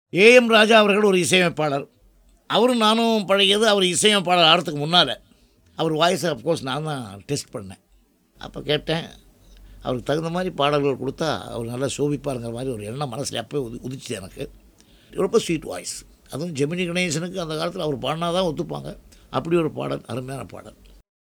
AM ராஜா அவர்கள் ஒரு இசையமைப்பாளர் அவரும் நானும் பழகியது அவர் இசையமைப்பாளர் ஆகிறதுக்கு முன்னால் அவர் வாய்ஸை அஃப்கோர்ஸ் நான் தான் டெஸ்ட் பண்ணேன் அப்போ கேட்டேன் அவருக்கு தகுந்த மாதிரி பாடல்கள் கொடுத்தா அவர் நல்லா சோபிப்பாருங்கிற மாதிரி ஒரு எண்ணம் மனசில் அப்போயே உதி உதிச்சு எனக்கு ரொம்ப ஸ்வீட் வாய்ஸ் அதுவும் ஜெமினி கணேசனுக்கு அந்த காலத்தில் அவர் பாடினா தான் ஒத்துப்பாங்க அப்படி ஒரு பாடல் அருமையான பாடல்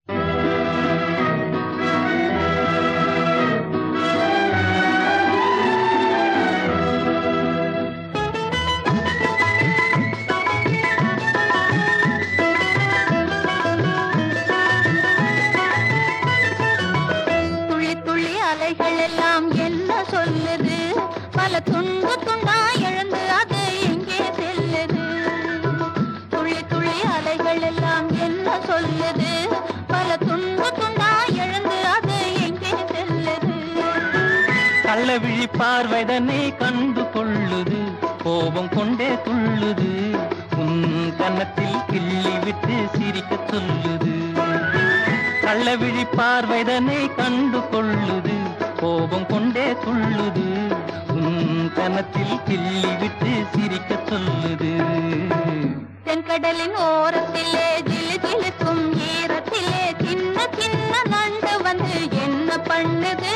துள்ளி துள்ளி அலைகள் எல்லாம் என்ன சொல்லுது பல துண்டு துண்டா எழுந்து அது எங்கே செல்லுது துள்ளி துள்ளி அலைகள் எல்லாம் என்ன சொல்லுது பல துண்டு துண்டா எழுந்து அது எங்கே செல்லுது கள்ளவிழி பார்வைதனை கண்டு கொள்ளுது கோபம் கொண்டே துள்ளுது உன் கன்னத்தில் கிள்ளி விட்டு சிரிக்க சொல்லுது கள்ளவிழி பார்வைதனை கண்டு கொள்ளுது கோபம் கொண்டே துள்ளுது உன் கன்னத்தில் கிள்ளி விட்டு சிரிக்க சொல்லுது தென்கடலின் ஓரத்திலே ஜிலு ஜிலுக்கும் ஈரத்திலே சின்ன சின்ன நண்டு வந்து என்ன பண்ணுது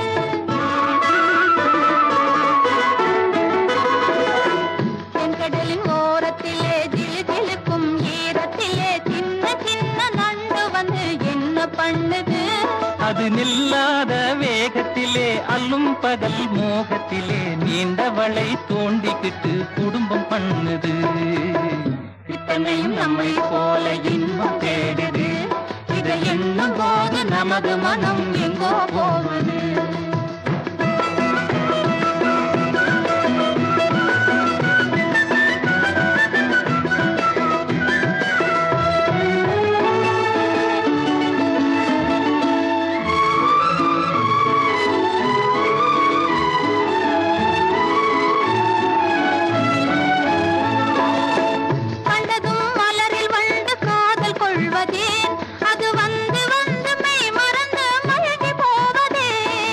தென்கடலின் ஓரத்திலே ஜிலு ஜிலுக்கும் ஈரத்திலே சின்ன சின்ன நண்டு வந்து என்ன பண்ணுது அது நில்லாத வேகத்திலே அல்லும் பகல் மோகத்திலே நீண்டவளை தோண்டிக்கிட்டு குடும்பம் பண்ணுது இத்தனையும் நம்மை போல இன்பம் தேடுது இதை எண்ணும் போது நமது மனம் எங்கோ போவது கண்டதும் மலரில் வண்டு காதல் கொள்வதே அது வந்து வந்து மெய் மறந்து மயங்கி போவதே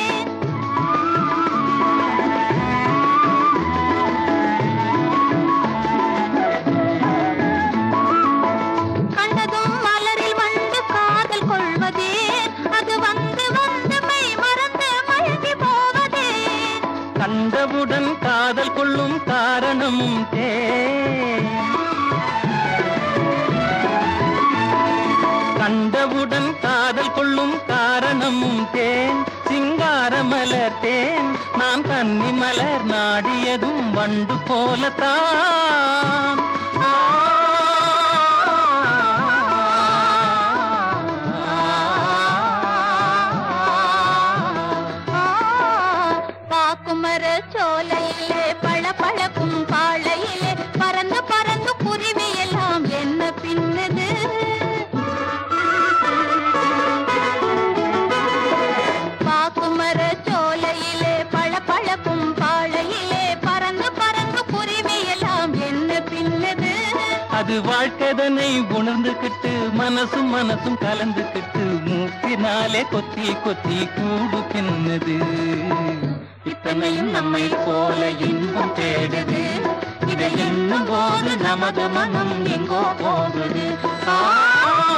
கண்டதும் மலரில் வண்டு காதல் கொள்வதே அது வந்து வந்து மெய் மறந்து மயங்கி போவதே கண்டவுடன் காதல் கொள்ளும் காரணமும் தேன் கண்டவுடன் காதல் கொள்ளும் காரணமும் தேன் சிங்கார மலர் தேன் நான் கன்னி மலர் நாடியதும் வண்டு போலத்தான் ஆ. பாக்குமர சோலையிலே பழ பழக்கும் பாழையிலே பறந்து பறந்து குருவி எல்லாம் என்ன பின்னுது பாக்குமர சோலையிலே பழ பழக்கும் பாழையிலே பறந்து பறந்து குருவி எல்லாம் என்ன பின்னுது அது வாழ்க்கதனை உணர்ந்துகிட்டு மனசும் மனசும் கலந்துகிட்டு மூக்கினாலே கொத்தி கொத்தி கூடு பின்னுது இத்தனையும் நம்மை போல இன்பம் தேடுது இதை எண்ணும் போது நமது மனம் எங்கோ போகுது ஆ